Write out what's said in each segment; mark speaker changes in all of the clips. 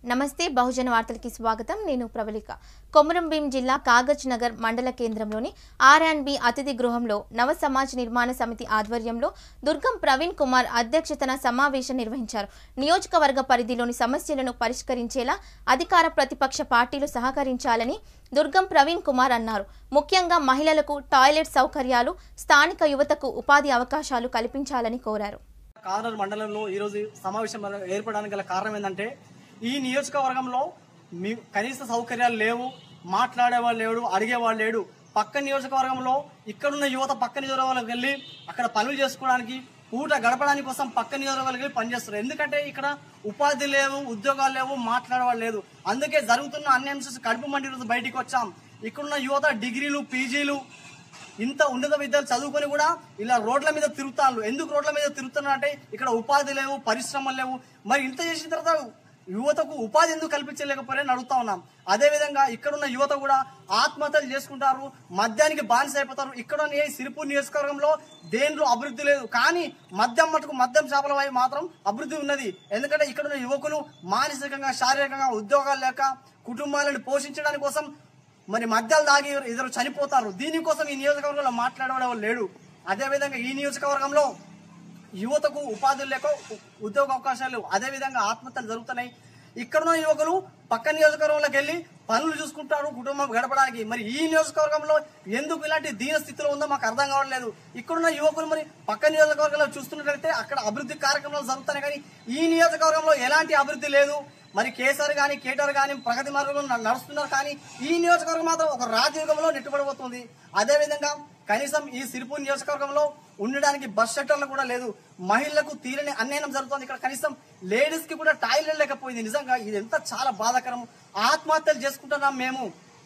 Speaker 1: నమస్తే బహుజన వార్తలకి స్వాగతం నేను ప్రవళిక కొమురం భీం జిల్లా కాగజ్ నగర్ మండల కేంద్రంలోని ఆర్ అండ్ బి అతిథి గృహంలో నవ సమాజ్ నిర్మాణ సమితి ఆధ్వర్యంలో దుర్గం ప్రవీణ్ కుమార్ అధ్యక్షతన సమావేశం నిర్వహించారు నియోజకవర్గ పరిధిలోని సమస్యలను పరిష్కరించేలా అధికార ప్రతిపక్ష పార్టీలు సహకరించాలని దుర్గం ప్రవీణ్ కుమార్ అన్నారు ముఖ్యంగా మహిళలకు టాయిలెట్ సౌకర్యాలు స్థానిక యువతకు ఉపాధి అవకాశాలు కల్పించాలని కోరారు
Speaker 2: కార్నర్ మండలంలో ఈరోజు సమావేశం ఏర్పడడానికి గల కారణం ఏంటంటే ఈ నియోజకవర్గంలో మీ కనీస సౌకర్యాలు లేవు మాట్లాడేవాళ్ళు లేడు అడిగేవాళ్ళు లేడు పక్క నియోజకవర్గంలో ఇక్కడున్న యువత పక్క నియోజకవర్గాలకు వెళ్ళి అక్కడ పనులు చేసుకోవడానికి పూట గడపడానికి కోసం పక్క నియోజకవర్గాలకు వెళ్ళి పనిచేస్తారు ఎందుకంటే ఇక్కడ ఉపాధి లేవు ఉద్యోగాలు లేవు మాట్లాడేవాళ్ళు లేదు అందుకే జరుగుతున్న అన్యాయం చూసి కడుపు మండి రోజు బయటికి వచ్చాం ఇక్కడున్న యువత డిగ్రీలు పీజీలు ఇంత ఉన్నత విద్యలు చదువుకొని కూడా ఇలా రోడ్ల మీద తిరుగుతారు ఎందుకు రోడ్ల మీద తిరుగుతున్నారు అంటే ఇక్కడ ఉపాధి లేవు పరిశ్రమలు లేవు మరి ఇంత చేసిన తర్వాత యువతకు ఉపాధి ఎందుకు కల్పించలేకపోయారని అడుగుతా ఉన్నాం అదే విధంగా ఇక్కడున్న యువత కూడా ఆత్మహత్యలు చేసుకుంటారు మద్యానికి బానిస అయిపోతారు ఇక్కడ ఉన్న ఈ సిరిపూర్ నియోజకవర్గంలో దేనిలో అభివృద్ధి లేదు కానీ మద్యం మటుకు మద్యం చేపల వైపు మాత్రం అభివృద్ధి ఉన్నది ఎందుకంటే ఇక్కడ ఉన్న యువకులు మానసికంగా శారీరకంగా ఉద్యోగాలు లేక కుటుంబాలను పోషించడానికి కోసం మరి మద్యాలు తాగి ఇద్దరు చనిపోతారు దీనికోసం ఈ నియోజకవర్గంలో మాట్లాడేవాడు లేడు అదేవిధంగా ఈ నియోజకవర్గంలో యువతకు ఉపాధులు లేక ఉ- ఉద్యోగ అవకాశాలు లేవు అదేవిధంగా ఆత్మహత్యలు జరుగుతున్నాయి ఇక్కడున్న యువకులు పక్క నియోజకవర్గంలోకి వెళ్ళి పనులు చూసుకుంటారు కుటుంబం గడపడానికి మరి ఈ నియోజకవర్గంలో ఎందుకు ఇలాంటి దీన స్థితిలో ఉందో మాకు అర్థం కావట్లేదు ఇక్కడున్న యువకులు మరి పక్క నియోజకవర్గంలో చూస్తున్నట్లయితే అక్కడ అభివృద్ధి కార్యక్రమాలు జరుగుతున్నాయి కానీ ఈ నియోజకవర్గంలో ఎలాంటి అభివృద్ధి లేదు మరి కేసీఆర్ గాని కేటీఆర్ గాని ప్రగతి మార్గంలో న- నడుస్తున్నారు కానీ ఈ నియోజకవర్గం మాత్రం ఒక రాజయుగంలో నెట్టుబడిపోతుంది అదేవిధంగా కనీసం ఈ సిరిపూర్ నియోజకవర్గంలో ఉండడానికి బస్ షెల్టర్లు కూడా లేదు మహిళలకు తీరని అన్యాయం జరుగుతుంది ఇక్కడ కనీసం లేడీస్ కి కూడా టాయిలెట్ లేకపోయింది నిజంగా ఇది ఎంత చాలా బాధాకరం ఆత్మహత్యలు చేసుకుంటున్నాం మేము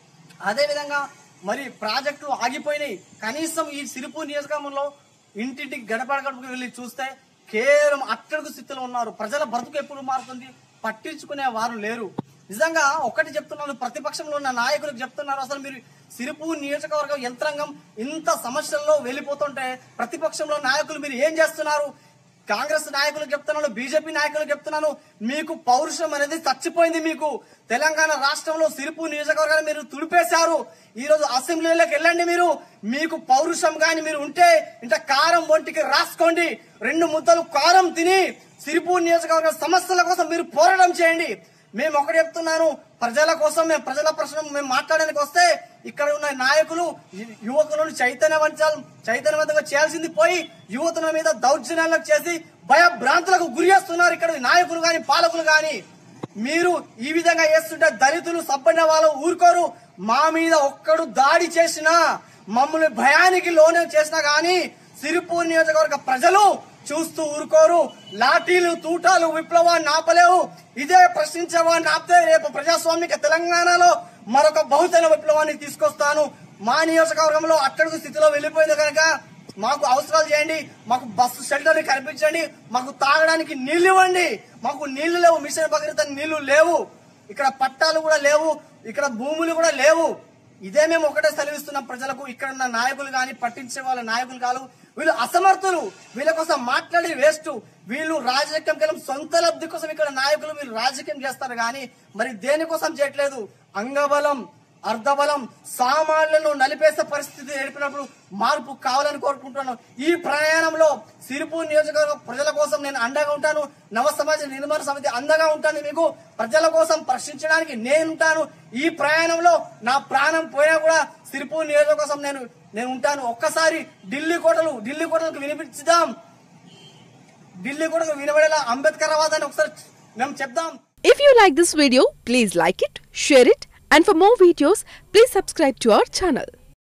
Speaker 2: అదే విధంగా మరి ప్రాజెక్టులు ఆగిపోయినాయి కనీసం ఈ సిరిపూర్ నియోజకవర్గంలో ఇంటింటికి గడప గడపకి వెళ్ళి చూస్తే కేవలం అట్టడుగు స్థితిలో ఉన్నారు ప్రజల బ్రతుకు ఎప్పుడు మారుతుంది పట్టించుకునే వారు లేరు నిజంగా ఒకటి చెప్తున్నాను ప్రతిపక్షంలో ఉన్న నాయకులకు చెప్తున్నారు అసలు మీరు సిరిపూర్ నియోజకవర్గం యంత్రాంగం ఇంత సమస్యల్లో వెళ్ళిపోతుంటే ప్రతిపక్షంలో నాయకులు మీరు ఏం చేస్తున్నారు కాంగ్రెస్ నాయకులకు చెప్తున్నాను బీజేపీ నాయకులకు చెప్తున్నాను మీకు పౌరుషం అనేది చచ్చిపోయింది మీకు తెలంగాణ రాష్ట్రంలో సిరిపూర్ నియోజకవర్గాన్ని మీరు తుడిపేశారు ఈ రోజు అసెంబ్లీలోకి వెళ్ళండి మీరు మీకు పౌరుషం గాని మీరు ఉంటే ఇంత కారం ఒంటికి రాసుకోండి రెండు ముద్దలు కారం తిని సిరిపూర్ నియోజకవర్గ సమస్యల కోసం మీరు పోరాటం చేయండి మేము ఒకటి చెప్తున్నాను ప్రజల కోసం మేము ప్రజల ప్రశ్న మేము మాట్లాడడానికి వస్తే ఇక్కడ ఉన్న నాయకులు యు- యువకులను చైతన్యవంతాలు చైతన్యవంతంగా చేయాల్సింది పోయి యువతుల మీద దౌర్జన్యాలకు చేసి భయభ్రాంతులకు గురి చేస్తున్నారు ఇక్కడ నాయకులు గాని పాలకులు గాని మీరు ఈ విధంగా చేస్తుంటే దళితులు సబ్బన్న వాళ్ళు ఊరుకోరు మా మీద ఒక్కడు దాడి చేసినా మమ్మల్ని భయానికి లోనే చేసినా గాని సిరిపూర్ నియోజకవర్గ ప్రజలు చూస్తూ ఊరుకోరు లాఠీలు తూటాలు విప్లవాన్ని ఆపలేవు ఇదే ప్రశ్నించేవాడిని ఆపితే రేపు ప్రజాస్వామిక తెలంగాణలో మరొక బహుజన విప్లవాన్ని తీసుకొస్తాను మా నియోజకవర్గంలో అట్టడుగు స్థితిలో వెళ్ళిపోయింది కనుక మాకు అవసరాలు చేయండి మాకు బస్సు షెల్టర్ కల్పించండి మాకు తాగడానికి నీళ్లు ఇవ్వండి మాకు నీళ్లు లేవు మిషన్ భగీరథ నీళ్లు లేవు ఇక్కడ పట్టాలు కూడా లేవు ఇక్కడ భూములు కూడా లేవు ఇదే మేము ఒకటే సెలవిస్తున్నాం ప్రజలకు ఇక్కడ ఉన్న నాయకులు గాని పట్టించే వాళ్ళ నాయకులు కాదు వీళ్ళు అసమర్థులు వీళ్ళ కోసం మాట్లాడి వేస్ట్ వీళ్ళు రాజకీయం కేవలం సొంత లబ్ధి కోసం ఇక్కడ నాయకులు వీళ్ళు రాజకీయం చేస్తారు కానీ మరి దేనికోసం చేయట్లేదు అంగబలం అర్ధబలం సామాన్లను నలిపేసే పరిస్థితి ఏర్పడినప్పుడు మార్పు కావాలని కోరుకుంటున్నాను ఈ ప్రయాణంలో సిరిపూర్ నియోజకవర్గ ప్రజల కోసం నేను అండగా ఉంటాను నవ సమాజ నిర్మాణ సమితి అండగా ఉంటాను మీకు ప్రజల కోసం ప్రశ్నించడానికి నేను ఉంటాను ఈ ప్రయాణంలో నా ప్రాణం పోయినా కూడా సిరిపూర్ నియోజకవర్గం కోసం నేను నేను ఉంటాను ఒక్కసారి ఢిల్లీ కోటలు ఢిల్లీ కోటలకు వినిపించుదాం ఢిల్లీ కోటకు వినబడేలా అంబేద్కర్ వాదాన్ని ఒకసారి మేము చెప్దాం
Speaker 3: If you like this video, please like it, share it, and for more videos, please subscribe to our channel.